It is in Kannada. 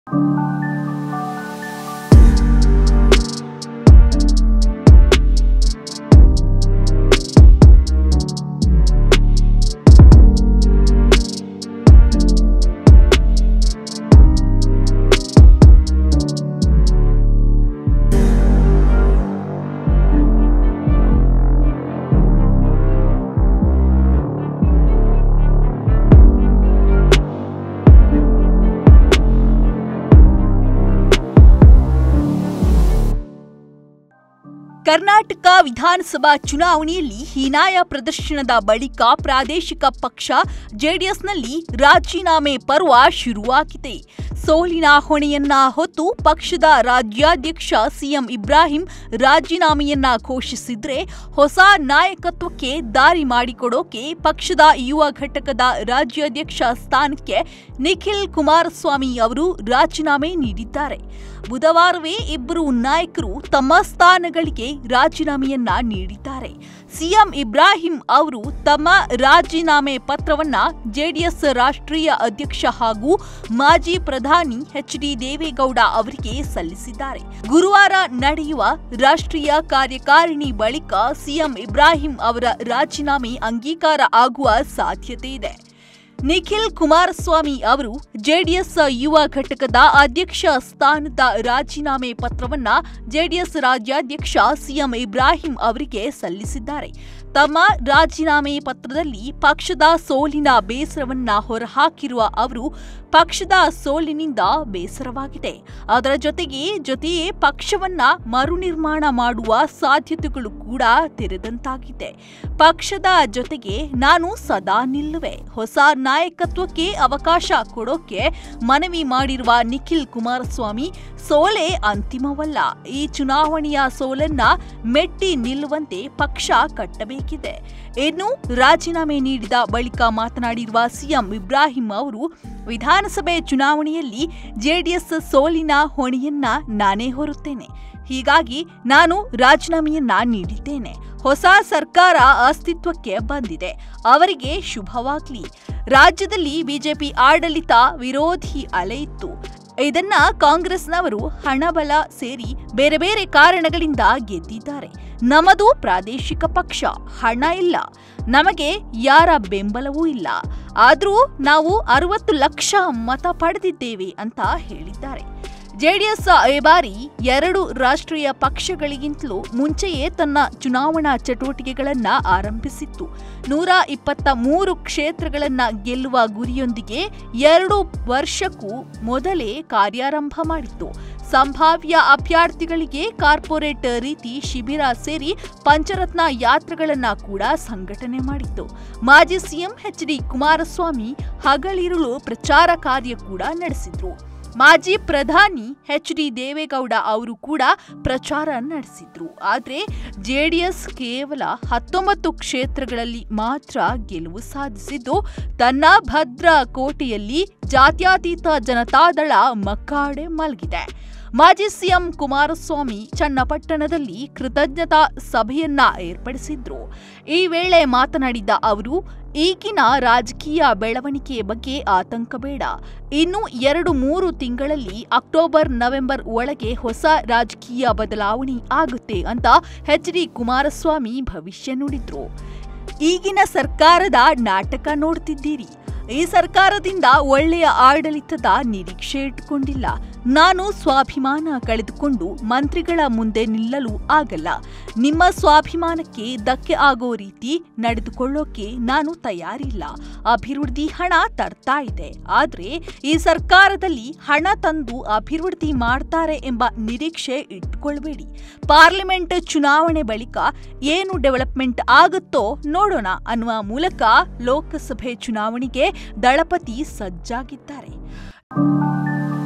ಕರ್ನಾಟಕ ವಿಧಾನಸಭಾ ಚುನಾವಣೆಯಲ್ಲಿ ಹೀನಾಯ ಪ್ರದರ್ಶನದ ಬಳಿಕ ಪ್ರಾದೇಶಿಕ ಪಕ್ಷ ಜೆಡಿಎಸ್ನಲ್ಲಿ ರಾಜೀನಾಮೆ ಪರ್ವ ಶುರುವಾಗಿದೆ ಸೋಲಿನ ಹೊಣೆಯನ್ನ ಹೊತ್ತು ಪಕ್ಷದ ರಾಜ್ಯಾಧ್ಯಕ್ಷ ಸಿಎಂ ಇಬ್ರಾಹಿಂ ರಾಜೀನಾಮೆಯನ್ನ ಘೋಷಿಸಿದ್ರೆ ಹೊಸ ನಾಯಕತ್ವಕ್ಕೆ ದಾರಿ ಮಾಡಿಕೊಡೋಕೆ ಪಕ್ಷದ ಯುವ ಘಟಕದ ರಾಜ್ಯಾಧ್ಯಕ್ಷ ಸ್ಥಾನಕ್ಕೆ ನಿಖಿಲ್ ಕುಮಾರಸ್ವಾಮಿ ಅವರು ರಾಜೀನಾಮೆ ನೀಡಿದ್ದಾರೆ ಬುಧವಾರವೇ ಇಬ್ಬರು ನಾಯಕರು ತಮ್ಮ ಸ್ಥಾನಗಳಿಗೆ ರಾಜೀನಾಮೆಯನ್ನ ನೀಡಿದ್ದಾರೆ ಸಿಎಂ ಇಬ್ರಾಹಿಂ ಅವರು ತಮ್ಮ ರಾಜೀನಾಮೆ ಪತ್ರವನ್ನ ಜೆಡಿಎಸ್ ರಾಷ್ಟ್ರೀಯ ಅಧ್ಯಕ್ಷ ಹಾಗೂ ಮಾಜಿ ಪ್ರಧಾನಿ ಎಚ್ ಡಿ ದೇವೇಗೌಡ ಅವರಿಗೆ ಸಲ್ಲಿಸಿದ್ದಾರೆ ಗುರುವಾರ ನಡೆಯುವ ರಾಷ್ಟ್ರೀಯ ಕಾರ್ಯಕಾರಿಣಿ ಬಳಿಕ ಸಿಎಂ ಇಬ್ರಾಹಿಂ ಅವರ ರಾಜೀನಾಮೆ ಅಂಗೀಕಾರ ಆಗುವ ಸಾಧ್ಯತೆ ಇದೆ ನಿಖಿಲ್ ಕುಮಾರಸ್ವಾಮಿ ಅವರು ಜೆಡಿಎಸ್ ಯುವ ಘಟಕದ ಅಧ್ಯಕ್ಷ ಸ್ಥಾನದ ರಾಜೀನಾಮೆ ಪತ್ರವನ್ನ ಜೆಡಿಎಸ್ ರಾಜ್ಯಾಧ್ಯಕ್ಷ ಸಿಎಂ ಇಬ್ರಾಹಿಂ ಅವರಿಗೆ ಸಲ್ಲಿಸಿದ್ದಾರೆ ತಮ್ಮ ರಾಜೀನಾಮೆ ಪತ್ರದಲ್ಲಿ ಪಕ್ಷದ ಸೋಲಿನ ಬೇಸರವನ್ನ ಹೊರಹಾಕಿರುವ ಅವರು ಪಕ್ಷದ ಸೋಲಿನಿಂದ ಬೇಸರವಾಗಿದೆ ಅದರ ಜೊತೆಗೆ ಜೊತೆಯೇ ಪಕ್ಷವನ್ನ ಮರುನಿರ್ಮಾಣ ಮಾಡುವ ಸಾಧ್ಯತೆಗಳು ಕೂಡ ತೆರೆದಂತಾಗಿದೆ ಪಕ್ಷದ ಜೊತೆಗೆ ನಾನು ಸದಾ ನಿಲ್ಲುವೆ ಹೊಸ ನಾಯಕತ್ವಕ್ಕೆ ಅವಕಾಶ ಕೊಡೋಕೆ ಮನವಿ ಮಾಡಿರುವ ನಿಖಿಲ್ ಕುಮಾರಸ್ವಾಮಿ ಸೋಲೆ ಅಂತಿಮವಲ್ಲ ಈ ಚುನಾವಣೆಯ ಸೋಲನ್ನ ಮೆಟ್ಟಿ ನಿಲ್ಲುವಂತೆ ಪಕ್ಷ ಕಟ್ಟಬೇಕಿದೆ ಇನ್ನು ರಾಜೀನಾಮೆ ನೀಡಿದ ಬಳಿಕ ಮಾತನಾಡಿರುವ ಸಿಎಂ ಇಬ್ರಾಹಿಂ ಅವರು ವಿಧಾನಸಭೆ ಚುನಾವಣೆಯಲ್ಲಿ ಜೆಡಿಎಸ್ ಸೋಲಿನ ಹೊಣೆಯನ್ನ ನಾನೇ ಹೊರುತ್ತೇನೆ ಹೀಗಾಗಿ ನಾನು ರಾಜೀನಾಮೆಯನ್ನ ನೀಡಿದ್ದೇನೆ ಹೊಸ ಸರ್ಕಾರ ಅಸ್ತಿತ್ವಕ್ಕೆ ಬಂದಿದೆ ಅವರಿಗೆ ಶುಭವಾಗ್ಲಿ ರಾಜ್ಯದಲ್ಲಿ ಬಿಜೆಪಿ ಆಡಳಿತ ವಿರೋಧಿ ಅಲೆ ಇತ್ತು ಇದನ್ನ ಕಾಂಗ್ರೆಸ್ನವರು ಹಣಬಲ ಸೇರಿ ಬೇರೆ ಬೇರೆ ಕಾರಣಗಳಿಂದ ಗೆದ್ದಿದ್ದಾರೆ ನಮ್ಮದು ಪ್ರಾದೇಶಿಕ ಪಕ್ಷ ಹಣ ಇಲ್ಲ ನಮಗೆ ಯಾರ ಬೆಂಬಲವೂ ಇಲ್ಲ ಆದರೂ ನಾವು ಅರವತ್ತು ಲಕ್ಷ ಮತ ಪಡೆದಿದ್ದೇವೆ ಅಂತ ಹೇಳಿದ್ದಾರೆ ಜೆಡಿಎಸ್ ಈ ಬಾರಿ ಎರಡು ರಾಷ್ಟ್ರೀಯ ಪಕ್ಷಗಳಿಗಿಂತಲೂ ಮುಂಚೆಯೇ ತನ್ನ ಚುನಾವಣಾ ಚಟುವಟಿಕೆಗಳನ್ನ ಆರಂಭಿಸಿತ್ತು ನೂರ ಇಪ್ಪತ್ತ ಮೂರು ಕ್ಷೇತ್ರಗಳನ್ನ ಗೆಲ್ಲುವ ಗುರಿಯೊಂದಿಗೆ ಎರಡು ವರ್ಷಕ್ಕೂ ಮೊದಲೇ ಕಾರ್ಯಾರಂಭ ಮಾಡಿತ್ತು ಸಂಭಾವ್ಯ ಅಭ್ಯರ್ಥಿಗಳಿಗೆ ಕಾರ್ಪೊರೇಟ್ ರೀತಿ ಶಿಬಿರ ಸೇರಿ ಪಂಚರತ್ನ ಯಾತ್ರೆಗಳನ್ನ ಕೂಡ ಸಂಘಟನೆ ಮಾಡಿತ್ತು ಮಾಜಿ ಸಿಎಂ ಎಚ್ ಡಿ ಕುಮಾರಸ್ವಾಮಿ ಹಗಲಿರುಳು ಪ್ರಚಾರ ಕಾರ್ಯ ಕೂಡ ನಡೆಸಿದ್ರು ಮಾಜಿ ಪ್ರಧಾನಿ ಎಚ್ ಡಿ ದೇವೇಗೌಡ ಅವರು ಕೂಡ ಪ್ರಚಾರ ನಡೆಸಿದ್ರು ಆದರೆ ಜೆಡಿಎಸ್ ಕೇವಲ ಹತ್ತೊಂಬತ್ತು ಕ್ಷೇತ್ರಗಳಲ್ಲಿ ಮಾತ್ರ ಗೆಲುವು ಸಾಧಿಸಿದ್ದು ತನ್ನ ಭದ್ರ ಕೋಟೆಯಲ್ಲಿ ಜಾತ್ಯತೀತ ಜನತಾದಳ ಮಕ್ಕಾಡೆ ಮಲಗಿದೆ ಮಾಜಿ ಸಿಎಂ ಕುಮಾರಸ್ವಾಮಿ ಚನ್ನಪಟ್ಟಣದಲ್ಲಿ ಕೃತಜ್ಞತಾ ಸಭೆಯನ್ನ ಏರ್ಪಡಿಸಿದ್ರು ಈ ವೇಳೆ ಮಾತನಾಡಿದ ಅವರು ಈಗಿನ ರಾಜಕೀಯ ಬೆಳವಣಿಗೆ ಬಗ್ಗೆ ಆತಂಕ ಬೇಡ ಇನ್ನು ಎರಡು ಮೂರು ತಿಂಗಳಲ್ಲಿ ಅಕ್ಟೋಬರ್ ನವೆಂಬರ್ ಒಳಗೆ ಹೊಸ ರಾಜಕೀಯ ಬದಲಾವಣೆ ಆಗುತ್ತೆ ಅಂತ ಎಚ್ ಡಿ ಕುಮಾರಸ್ವಾಮಿ ಭವಿಷ್ಯ ನುಡಿದ್ರು ಈಗಿನ ಸರ್ಕಾರದ ನಾಟಕ ನೋಡ್ತಿದ್ದೀರಿ ಈ ಸರ್ಕಾರದಿಂದ ಒಳ್ಳೆಯ ಆಡಳಿತದ ನಿರೀಕ್ಷೆ ಇಟ್ಕೊಂಡಿಲ್ಲ ನಾನು ಸ್ವಾಭಿಮಾನ ಕಳೆದುಕೊಂಡು ಮಂತ್ರಿಗಳ ಮುಂದೆ ನಿಲ್ಲಲು ಆಗಲ್ಲ ನಿಮ್ಮ ಸ್ವಾಭಿಮಾನಕ್ಕೆ ಧಕ್ಕೆ ಆಗೋ ರೀತಿ ನಡೆದುಕೊಳ್ಳೋಕೆ ನಾನು ತಯಾರಿಲ್ಲ ಅಭಿವೃದ್ಧಿ ಹಣ ತರ್ತಾ ಇದೆ ಆದ್ರೆ ಈ ಸರ್ಕಾರದಲ್ಲಿ ಹಣ ತಂದು ಅಭಿವೃದ್ಧಿ ಮಾಡ್ತಾರೆ ಎಂಬ ನಿರೀಕ್ಷೆ ಇಟ್ಕೊಳ್ಬೇಡಿ ಪಾರ್ಲಿಮೆಂಟ್ ಚುನಾವಣೆ ಬಳಿಕ ಏನು ಡೆವಲಪ್ಮೆಂಟ್ ಆಗುತ್ತೋ ನೋಡೋಣ ಅನ್ನುವ ಮೂಲಕ ಲೋಕಸಭೆ ಚುನಾವಣೆಗೆ ದಳಪತಿ ಸಜ್ಜಾಗಿದ್ದಾರೆ